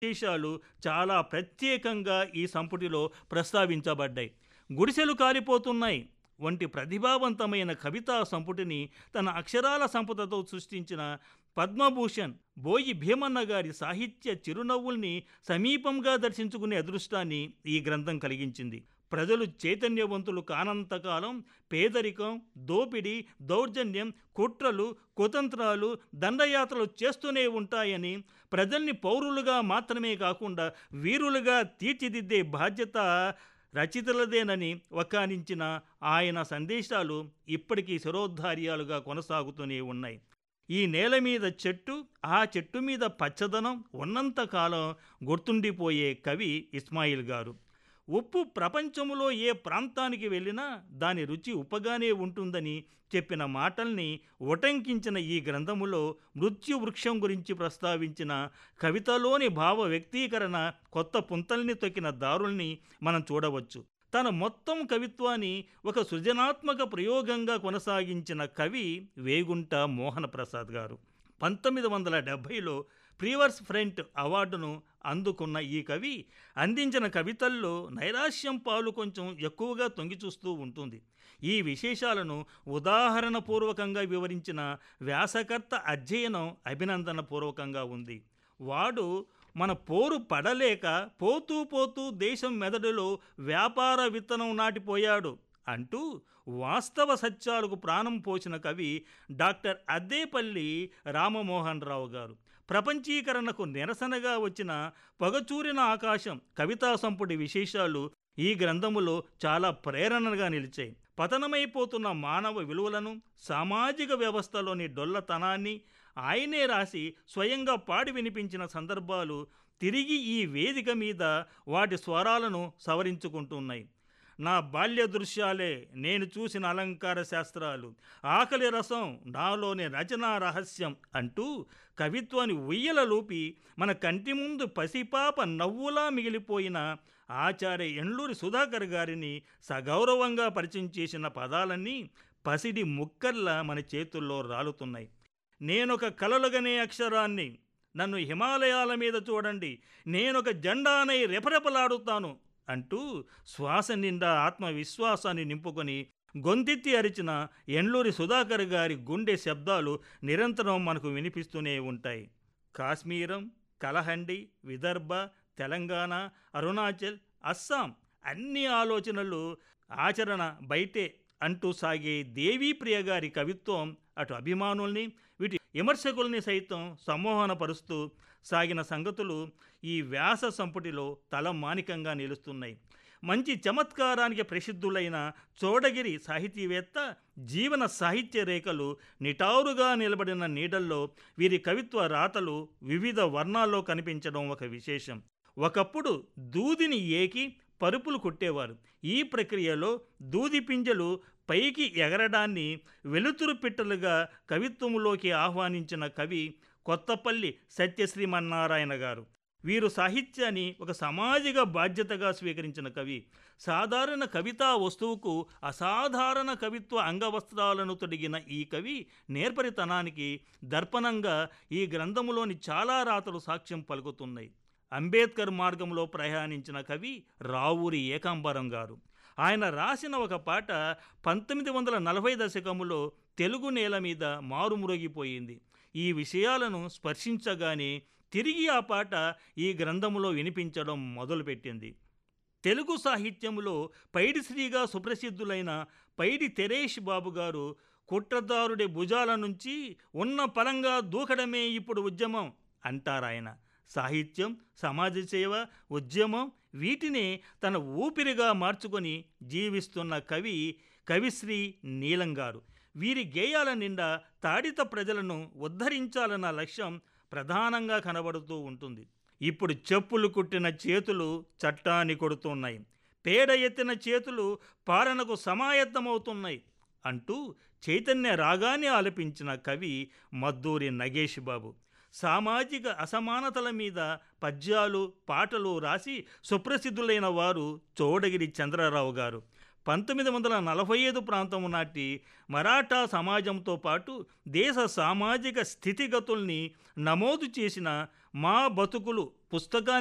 విశేషాలు చాలా ప్రత్యేకంగా ఈ సంపుటిలో ప్రస్తావించబడ్డాయి గుడిసెలు కాలిపోతున్నాయి వంటి ప్రతిభావంతమైన కవితా సంపుటిని తన అక్షరాల సంపదతో సృష్టించిన పద్మభూషణ్ బోయి భీమన్న గారి సాహిత్య చిరునవ్వుల్ని సమీపంగా దర్శించుకునే అదృష్టాన్ని ఈ గ్రంథం కలిగించింది ప్రజలు చైతన్యవంతులు కానంతకాలం పేదరికం దోపిడీ దౌర్జన్యం కుట్రలు కుతంత్రాలు దండయాత్రలు చేస్తూనే ఉంటాయని ప్రజల్ని పౌరులుగా మాత్రమే కాకుండా వీరులుగా తీర్చిదిద్దే బాధ్యత రచితలదేనని వక్కానించిన ఆయన సందేశాలు ఇప్పటికీ శిరోద్ధార్యాలుగా కొనసాగుతూనే ఉన్నాయి ఈ నేల మీద చెట్టు ఆ చెట్టు మీద పచ్చదనం ఉన్నంతకాలం గుర్తుండిపోయే కవి ఇస్మాయిల్ గారు ఉప్పు ప్రపంచములో ఏ ప్రాంతానికి వెళ్ళినా దాని రుచి ఉప్పగానే ఉంటుందని చెప్పిన మాటల్ని ఉటంకించిన ఈ గ్రంథములో మృత్యు వృక్షం గురించి ప్రస్తావించిన కవితలోని భావ వ్యక్తీకరణ కొత్త పుంతల్ని తొక్కిన దారుల్ని మనం చూడవచ్చు తన మొత్తం కవిత్వాన్ని ఒక సృజనాత్మక ప్రయోగంగా కొనసాగించిన కవి వేగుంట మోహన ప్రసాద్ గారు పంతొమ్మిది వందల డెబ్భైలో ప్రీవర్స్ ఫ్రంట్ అవార్డును అందుకున్న ఈ కవి అందించిన కవితల్లో నైరాశ్యం పాలు కొంచెం ఎక్కువగా తొంగి చూస్తూ ఉంటుంది ఈ విశేషాలను ఉదాహరణపూర్వకంగా వివరించిన వ్యాసకర్త అధ్యయనం అభినందనపూర్వకంగా ఉంది వాడు మన పోరు పడలేక పోతూ పోతూ దేశం మెదడులో వ్యాపార విత్తనం నాటిపోయాడు అంటూ వాస్తవ సత్యాలకు ప్రాణం పోసిన కవి డాక్టర్ అద్దేపల్లి రామమోహన్ రావు గారు ప్రపంచీకరణకు నిరసనగా వచ్చిన పొగచూరిన ఆకాశం కవితా సంపుటి విశేషాలు ఈ గ్రంథములో చాలా ప్రేరణగా నిలిచాయి పతనమైపోతున్న మానవ విలువలను సామాజిక వ్యవస్థలోని డొల్లతనాన్ని ఆయనే రాసి స్వయంగా పాడి వినిపించిన సందర్భాలు తిరిగి ఈ వేదిక మీద వాటి స్వరాలను సవరించుకుంటున్నాయి నా బాల్య దృశ్యాలే నేను చూసిన అలంకార శాస్త్రాలు ఆకలి రసం నాలోని రచనా రహస్యం అంటూ కవిత్వాన్ని ఉయ్యల లూపి మన కంటి ముందు పసిపాప నవ్వులా మిగిలిపోయిన ఆచార్య ఎండ్లూరి సుధాకర్ గారిని సగౌరవంగా పరిచయం చేసిన పదాలన్నీ పసిడి ముక్కల్లా మన చేతుల్లో రాలుతున్నాయి నేనొక కలలుగనే అక్షరాన్ని నన్ను హిమాలయాల మీద చూడండి నేనొక జెండానై రెపరెపలాడుతాను అంటూ శ్వాస నిండా ఆత్మవిశ్వాసాన్ని నింపుకొని గొంతెత్తి అరిచిన ఎండ్లూరి సుధాకర్ గారి గుండె శబ్దాలు నిరంతరం మనకు వినిపిస్తూనే ఉంటాయి కాశ్మీరం కలహండి విదర్భ తెలంగాణ అరుణాచల్ అస్సాం అన్ని ఆలోచనలు ఆచరణ బయటే అంటూ సాగే దేవీప్రియ గారి కవిత్వం అటు అభిమానుల్ని వీటి విమర్శకుల్ని సైతం సమ్మోహనపరుస్తూ సాగిన సంగతులు ఈ వ్యాస సంపుటిలో తలమానికంగా నిలుస్తున్నాయి మంచి చమత్కారానికి ప్రసిద్ధులైన చోడగిరి సాహితీవేత్త జీవన సాహిత్య రేఖలు నిటారుగా నిలబడిన నీడల్లో వీరి కవిత్వ రాతలు వివిధ వర్ణాల్లో కనిపించడం ఒక విశేషం ఒకప్పుడు దూదిని ఏకి పరుపులు కుట్టేవారు ఈ ప్రక్రియలో దూది పింజలు పైకి ఎగరడాన్ని వెలుతురు పిట్టలుగా కవిత్వములోకి ఆహ్వానించిన కవి కొత్తపల్లి సత్యశ్రీమన్నారాయణ గారు వీరు సాహిత్యాన్ని ఒక సామాజిక బాధ్యతగా స్వీకరించిన కవి సాధారణ కవితా వస్తువుకు అసాధారణ కవిత్వ అంగవస్త్రాలను తొడిగిన ఈ కవి నేర్పరితనానికి దర్పణంగా ఈ గ్రంథములోని చాలా రాతలు సాక్ష్యం పలుకుతున్నాయి అంబేద్కర్ మార్గంలో ప్రయాణించిన కవి రావూరి ఏకాంబరం గారు ఆయన రాసిన ఒక పాట పంతొమ్మిది వందల నలభై దశకములో తెలుగు నేల మీద మారుమురగిపోయింది ఈ విషయాలను స్పర్శించగానే తిరిగి ఆ పాట ఈ గ్రంథములో వినిపించడం మొదలుపెట్టింది తెలుగు సాహిత్యములో పైడి శ్రీగా సుప్రసిద్ధులైన పైడి తెరేష్ బాబు గారు కుట్రదారుడి భుజాల నుంచి ఉన్న పలంగా దూకడమే ఇప్పుడు ఉద్యమం అంటారాయన సాహిత్యం సమాజ సేవ ఉద్యమం వీటినే తన ఊపిరిగా మార్చుకొని జీవిస్తున్న కవి కవిశ్రీ నీలం గారు వీరి గేయాల నిండా తాడిత ప్రజలను ఉద్ధరించాలన్న లక్ష్యం ప్రధానంగా కనబడుతూ ఉంటుంది ఇప్పుడు చెప్పులు కుట్టిన చేతులు చట్టాన్ని కొడుతున్నాయి పేడ ఎత్తిన చేతులు పాలనకు సమాయత్తమవుతున్నాయి అంటూ చైతన్య రాగాన్ని ఆలపించిన కవి మద్దూరి నగేష్ బాబు సామాజిక అసమానతల మీద పద్యాలు పాటలు రాసి సుప్రసిద్ధులైన వారు చోడగిరి చంద్రరావు గారు పంతొమ్మిది వందల నలభై ఐదు ప్రాంతం నాటి మరాఠా సమాజంతో పాటు దేశ సామాజిక స్థితిగతుల్ని నమోదు చేసిన మా బతుకులు పుస్తకాన్ని